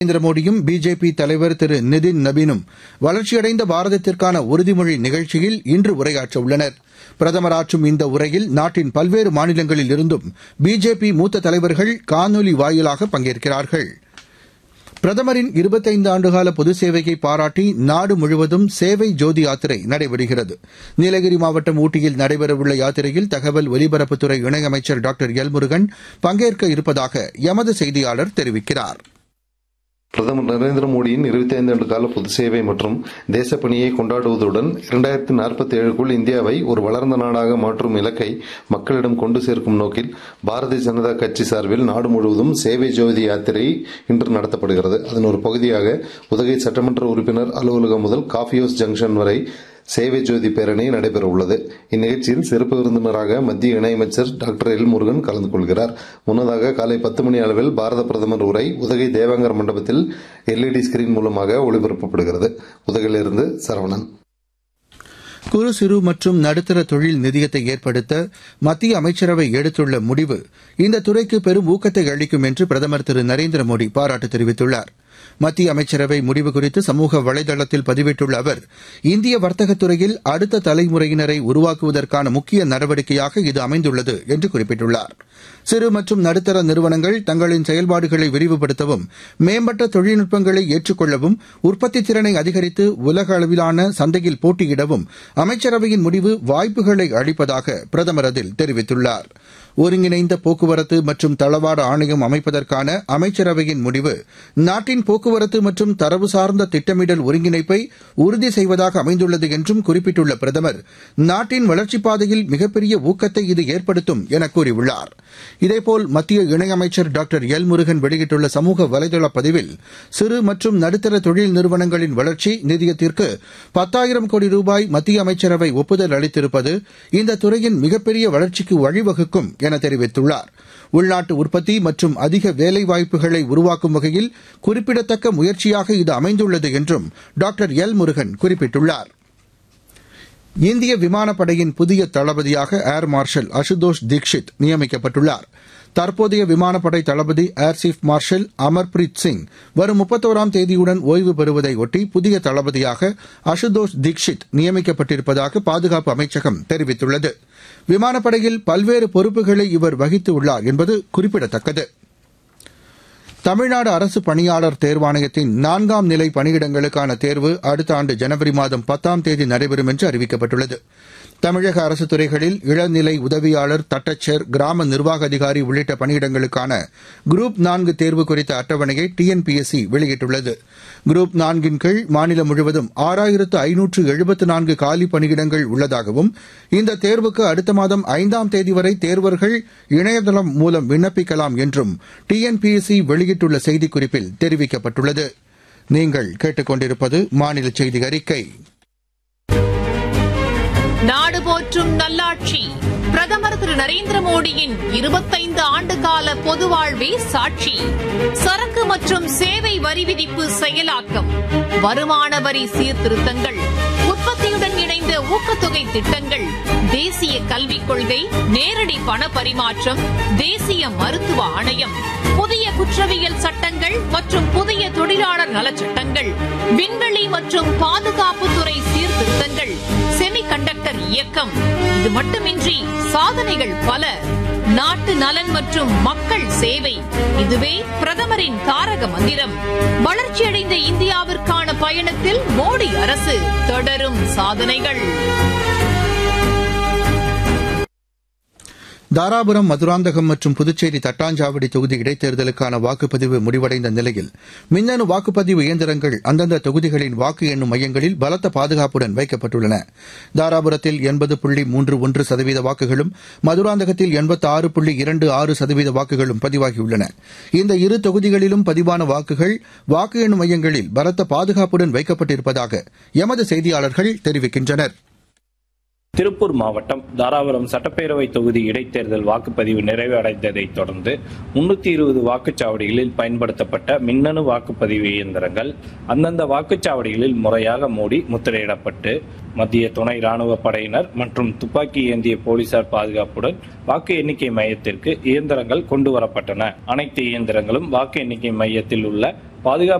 நரேந்திர மோடியும் பிஜேபி தலைவர் திரு நிதின் நபீனும் வளர்ச்சியடைந்த பாரதத்திற்கான உறுதிமொழி நிகழ்ச்சியில் இன்று உரையாற்ற உள்ளனர் பிரதமர் ஆற்றும் இந்த உரையில் நாட்டின் பல்வேறு மாநிலங்களில் இருந்தும் பிஜேபி மூத்த தலைவர்கள் காணொலி வாயிலாக பங்கேற்கிறார்கள் பிரதமரின் இருபத்தைந்து ஆண்டுகால பொது சேவையை பாராட்டி நாடு முழுவதும் சேவை ஜோதி யாத்திரை நடைபெறுகிறது நீலகிரி மாவட்டம் ஊட்டியில் நடைபெறவுள்ள யாத்திரையில் தகவல் ஒலிபரப்புத்துறை இணையமைச்சர் டாக்டர் எல் முருகன் பங்கேற்க இருப்பதாக எமது செய்தியாளர் தெரிவிக்கிறார் பிரதமர் நரேந்திர மோடியின் இருபத்தி ஐந்து ஆண்டு கால பொது சேவை மற்றும் தேசப்பணியை கொண்டாடுவதுடன் இரண்டாயிரத்தி நாற்பத்தி ஏழுக்குள் இந்தியாவை ஒரு வளர்ந்த நாடாக மாற்றும் இலக்கை மக்களிடம் கொண்டு சேர்க்கும் நோக்கில் பாரதிய ஜனதா கட்சி சார்பில் நாடு முழுவதும் சேவை ஜோதி யாத்திரை இன்று நடத்தப்படுகிறது அதன் ஒரு பகுதியாக உதகை சட்டமன்ற உறுப்பினர் அலுவலகம் முதல் காஃபி ஹவுஸ் ஜங்ஷன் வரை சேவை ஜோதி பேரணி நடைபெற உள்ளது இந்நிகழ்ச்சியில் சிறப்பு விருந்தினராக மத்திய இணையமைச்சர் டாக்டர் எல் முருகன் கலந்து கொள்கிறார் முன்னதாக காலை பத்து மணி அளவில் பாரத பிரதமர் உரை உதகை தேவாங்கர் மண்டபத்தில் எல்இடி ஸ்கிரீன் மூலமாக ஒளிபரப்பப்படுகிறது உதகையிலிருந்து சரவணன் குறு சிறு மற்றும் நடுத்தர தொழில் நிதியத்தை ஏற்படுத்த மத்திய அமைச்சரவை எடுத்துள்ள முடிவு இந்த துறைக்கு பெரும் ஊக்கத்தை அளிக்கும் என்று பிரதமர் திரு நரேந்திர மோடி பாராட்டு தெரிவித்துள்ளார் மத்திய அமைச்சரவை முடிவு குறித்து சமூக வலைதளத்தில் பதிவிட்டுள்ள அவர் இந்திய வர்த்தகத் துறையில் அடுத்த தலைமுறையினரை உருவாக்குவதற்கான முக்கிய நடவடிக்கையாக இது அமைந்துள்ளது என்று குறிப்பிட்டுள்ளார் சிறு மற்றும் நடுத்தர நிறுவனங்கள் தங்களின் செயல்பாடுகளை விரிவுபடுத்தவும் மேம்பட்ட தொழில்நுட்பங்களை ஏற்றுக்கொள்ளவும் உற்பத்தி திறனை அதிகரித்து உலக அளவிலான சந்தையில் போட்டியிடவும் அமைச்சரவையின் முடிவு வாய்ப்புகளை அளிப்பதாக பிரதமர் அதில் தெரிவித்துள்ளார் ஒருங்கிணைந்த போக்குவரத்து மற்றும் தளவாட ஆணையம் அமைப்பதற்கான அமைச்சரவையின் முடிவு நாட்டின் போக்குவரத்து மற்றும் தரவு சார்ந்த திட்டமிடல் ஒருங்கிணைப்பை உறுதி செய்வதாக அமைந்துள்ளது என்றும் குறிப்பிட்டுள்ள பிரதமர் நாட்டின் வளர்ச்சிப் பாதையில் மிகப்பெரிய ஊக்கத்தை இது ஏற்படுத்தும் என கூறியுள்ளார் இதேபோல் மத்திய இணையமைச்சர் டாக்டர் எல் முருகன் வெளியிட்டுள்ள சமூக வலைதள பதிவில் சிறு மற்றும் நடுத்தர தொழில் நிறுவனங்களின் வளர்ச்சி நிதியத்திற்கு பத்தாயிரம் கோடி ரூபாய் மத்திய அமைச்சரவை ஒப்புதல் அளித்திருப்பது இந்த துறையின் மிகப்பெரிய வளர்ச்சிக்கு வழிவகுக்கும் என தெரிவித்துள்ளார் உள்நாட்டு உற்பத்தி மற்றும் அதிக வேலைவாய்ப்புகளை உருவாக்கும் வகையில் குறிப்பிடத்தக்க முயற்சியாக இது அமைந்துள்ளது என்றும் டாக்டர் எல் முருகன் குறிப்பிட்டுள்ளார் இந்திய விமானப்படையின் புதிய தளபதியாக ஏர் மார்ஷல் அசுதோஷ் தீக்ஷித் நியமிக்கப்பட்டுள்ளார் தற்போதைய விமானப்படை தளபதி air chief marshal Amarpreet Singh வரும் முப்பத்தோராம் தேதியுடன் ஓய்வு பெறுவதையொட்டி புதிய தளபதியாக அசுதோஷ் தீக்ஷித் நியமிக்கப்பட்டிருப்பதாக பாதுகாப்பு அமைச்சகம் தெரிவித்துள்ளது விமானப்படையில் பல்வேறு பொறுப்புகளை இவர் வகித்துள்ளார் என்பது குறிப்பிடத்தக்கது தமிழ்நாடு அரசு பணியாளர் தேர்வாணையத்தின் நான்காம் நிலை பணியிடங்களுக்கான தேர்வு அடுத்த ஆண்டு ஜனவரி மாதம் பத்தாம் தேதி நடைபெறும் என்று அறிவிக்கப்பட்டுள்ளது தமிழக அரசு துறைகளில் இளநிலை உதவியாளர் தட்டச்சர் கிராம நிர்வாக அதிகாரி உள்ளிட்ட பணியிடங்களுக்கான குரூப் நான்கு தேர்வு குறித்த அட்டவணையை டிஎன்பிஎஸ்சி வெளியிட்டுள்ளது குரூப் நான்கின் கீழ் மாநிலம் முழுவதும் ஆறாயிரத்து ஐநூற்று எழுபத்து நான்கு காலி பணியிடங்கள் உள்ளதாகவும் இந்த தேர்வுக்கு அடுத்த மாதம் ஐந்தாம் தேதி வரை தேர்வர்கள் இணையதளம் மூலம் விண்ணப்பிக்கலாம் என்றும் டிஎன்பிஎஸ்சி வெளியிட்டுள்ள செய்திக்குறிப்பில் தெரிவிக்கப்பட்டுள்ளது நீங்கள் கேட்டுக்கொண்டிருப்பது மாநில செய்தி அறிக்கை நாடு போற்றும் நல்லாட்சி பிரதமர் திரு நரேந்திர மோடியின் இருபத்தைந்து ஆண்டு கால பொது வாழ்வே சாட்சி சரக்கு மற்றும் சேவை வரி விதிப்பு செயலாக்கம் வருமான வரி சீர்திருத்தங்கள் உற்பத்தியுடன் இணைந்த ஊக்கத்தொகை திட்டங்கள் தேசிய கல்விக் கொள்கை நேரடி பண பரிமாற்றம் தேசிய மருத்துவ ஆணையம் புதிய குற்றவியல் சட்டங்கள் மற்றும் புதிய தொழிலாளர் நலச்சட்டங்கள் விண்வெளி மற்றும் பாதுகாப்புத்துறை சீர்திருத்தங்கள் செமி கண்டக்டர் இயக்கம் இது மட்டுமின்றி சாதனைகள் பல நாட்டு நலன் மற்றும் மக்கள் சேவை இதுவே பிரதமரின் தாரக மந்திரம் வளர்ச்சியடைந்த இந்தியாவிற்கான பயணத்தில் மோடி அரசு தொடரும் சாதனைகள் தாராபுரம் மதுராந்தகம் மற்றும் புதுச்சேரி தட்டாஞ்சாவடி தொகுதி இடைத்தேர்தலுக்கான வாக்குப்பதிவு முடிவடைந்த நிலையில் மின்னணு வாக்குப்பதிவு இயந்திரங்கள் அந்தந்த தொகுதிகளின் வாக்கு எண்ணும் மையங்களில் பலத்த பாதுகாப்புடன் வைக்கப்பட்டுள்ளன தாராபுரத்தில் எண்பது புள்ளி மூன்று ஒன்று சதவீத வாக்குகளும் மதுராந்தகத்தில் எண்பத்தி ஆறு புள்ளி இரண்டு ஆறு சதவீத வாக்குகளும் பதிவாகியுள்ளன இந்த இரு தொகுதிகளிலும் பதிவான வாக்குகள் வாக்கு எண்ணும் மையங்களில் பலத்த பாதுகாப்புடன் வைக்கப்பட்டிருப்பதாக எமது செய்தியாளர்கள் தெரிவிக்கின்றனர் திருப்பூர் மாவட்டம் தாராபுரம் சட்டப்பேரவை தொகுதி இடைத்தேர்தல் வாக்குப்பதிவு நிறைவடைந்ததை தொடர்ந்து முன்னூத்தி இருபது வாக்குச்சாவடிகளில் பயன்படுத்தப்பட்ட மின்னணு வாக்குப்பதிவு இயந்திரங்கள் அந்தந்த வாக்குச்சாவடிகளில் முறையாக மூடி முத்திரையிடப்பட்டு மத்திய துணை ராணுவ படையினர் மற்றும் துப்பாக்கி ஏந்திய போலீசார் பாதுகாப்புடன் வாக்கு எண்ணிக்கை மையத்திற்கு இயந்திரங்கள் கொண்டு வரப்பட்டன அனைத்து இயந்திரங்களும் வாக்கு எண்ணிக்கை மையத்தில் உள்ள பாதுகாப்பு